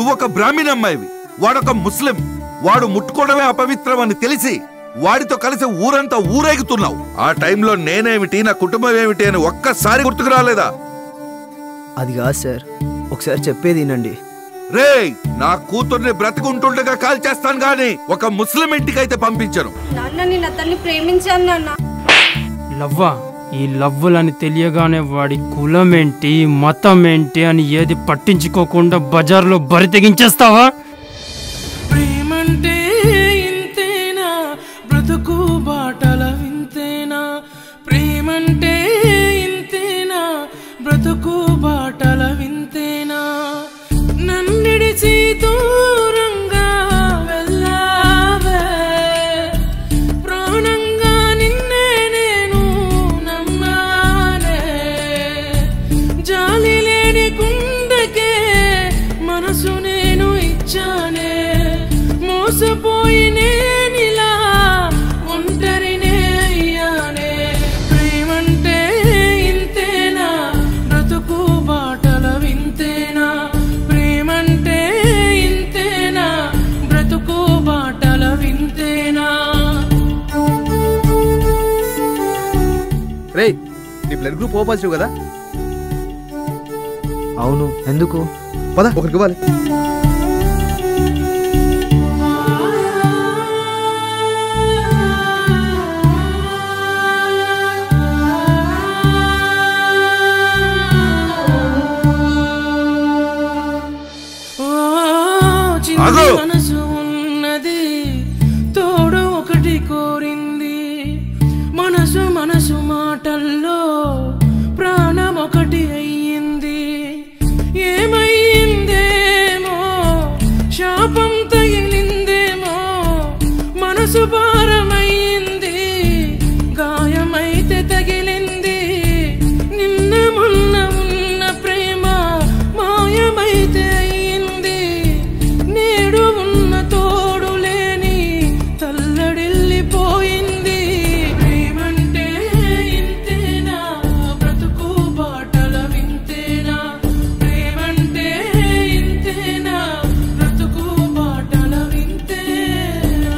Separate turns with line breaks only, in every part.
నువ్వొక బ్రాహ్మణ అమ్మాయివి వాడొక ముస్లిం వాడు ముట్టుకోవడమే అపవిత్రం అని తెలిసి వాడితో కలిసి ఊరంతా ఊరేగుతున్నావు ఆ టైంలో నేనేమిటి నా కుటుంబం ఏమిటి అని ఒక్కసారి గుర్తుకు రాలేదా
అది కాదు సార్ ఒకసారి చెప్పేది వినండి
రే నా కూతుర్ని బ్రతికుంటుండగా కాల్ చేస్తాను గాని ఒక ముస్లిం ఇంటికైతే పంపించను
నాన్న నేను అతన్ని ప్రేమించాను నాన్న
లవ్వా ఈ లవ్వులని తెలియగానే వాడి కులం ఏంటి మతం ఏంటి అని ఏది పట్టించుకోకుండా బజార్లో బరి తెగించేస్తావా
ప్రేమంటే ఇంతేనా బ్రతుకు బాటల వింతేనా ప్రేమంటే ఇంతేనా బ్రతుకు బాటల వింతేనా నన్నిడిచి దూరంగా వెళ్ళావే ప్రాణంగా నిన్నే నేను నమ్మానే జాలి లేని గుండెకే మనసు నేను ఇచ్చానే మోసపోయి నేనిలా ఒంటరినే అయ్యానే ప్రేమంటే ఇంతేనా బ్రతుకు బాటల వింతేనా ప్రేమంటే ఇంతేనా బ్రతుకు బాటల వింతేనా
రే నీ బ్లడ్ గ్రూప్ ఓ పాజిటివ్ కదా
అవును ఎందుకు
పద ఒకరికి ఇవ్వాలి
ఓ చిన్ని
ఆగు!
మనసు ఉన్నది తోడు ఒకటి కోరింది మనసు మనసు మాటల్లో ప్రాణం ఒకటి అయ్యింది ఏమయ్యిందేమో శాపం తగిలిందేమో మనసు భారమయ్యింది గాయమైతే తగిలింది నిన్న మొన్న ఉన్న ప్రేమ మాయమైతే అయ్యింది నేడు ఉన్న తోడు లేని తల్లడిల్లిపోయింది ప్రేమంటే ఇంతేనా బ్రతుకు బాటల వింతేనా ప్రేమంటే ఇంతేనా బ్రతుకు బాటల వింతేనా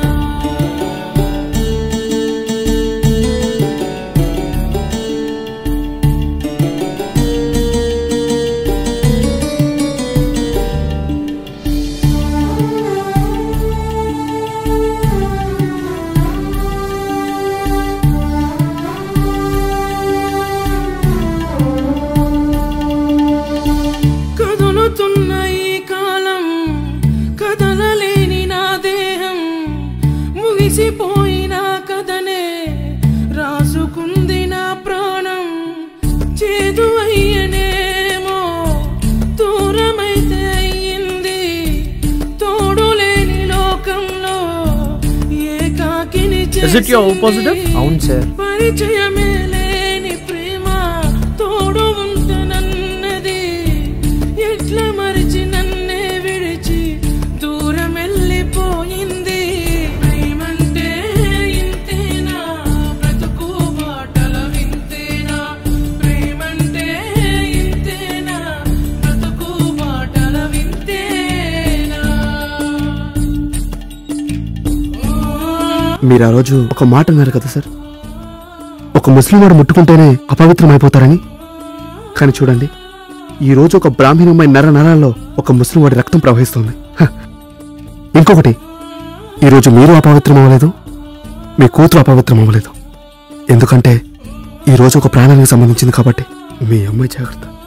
కదులుతున్న ఈ కాలం కదలలేని నా దేహం ముగిసిపోయిన కథనే రాసుకుంది నా ప్రాణం చేదు అయ్యనేమో దూరమైతే అయ్యింది తోడు లేని లోకంలో ఏకాకిని
Is it your O positive?
చేసింది.
అవును సార్
పరిచయమే లేని ప్రేమ తోడు ఉంటనన్నది ఎట్లా మరిచి నన్నే విడిచి దూరం వెళ్ళిపోయింది ప్రేమంటే ఇంతేనా బ్రతుకు బాటల వింతేనా ప్రేమంటే ఇంతేనా బ్రతుకు బాటల వింతేనా
మీరు ఆ రోజు ఒక మాట అన్నారు కదా సార్ ఒక ముస్లిం వాడు ముట్టుకుంటేనే అపవిత్రం అయిపోతారని కానీ చూడండి ఈ రోజు ఒక బ్రాహ్మణమై నర నరాల్లో ఒక ముస్లిం వాడి రక్తం ప్రవహిస్తుంది హ. ఇంకొకటి ఈరోజు మీరు అపవిత్రం అవ్వలేదు మీ కూతురు అపవిత్రం అవ్వలేదు ఎందుకంటే ఈ రోజు ఒక ప్రాణానికి సంబంధించింది కాబట్టి మీ అమ్మాయి జాగ్రత్త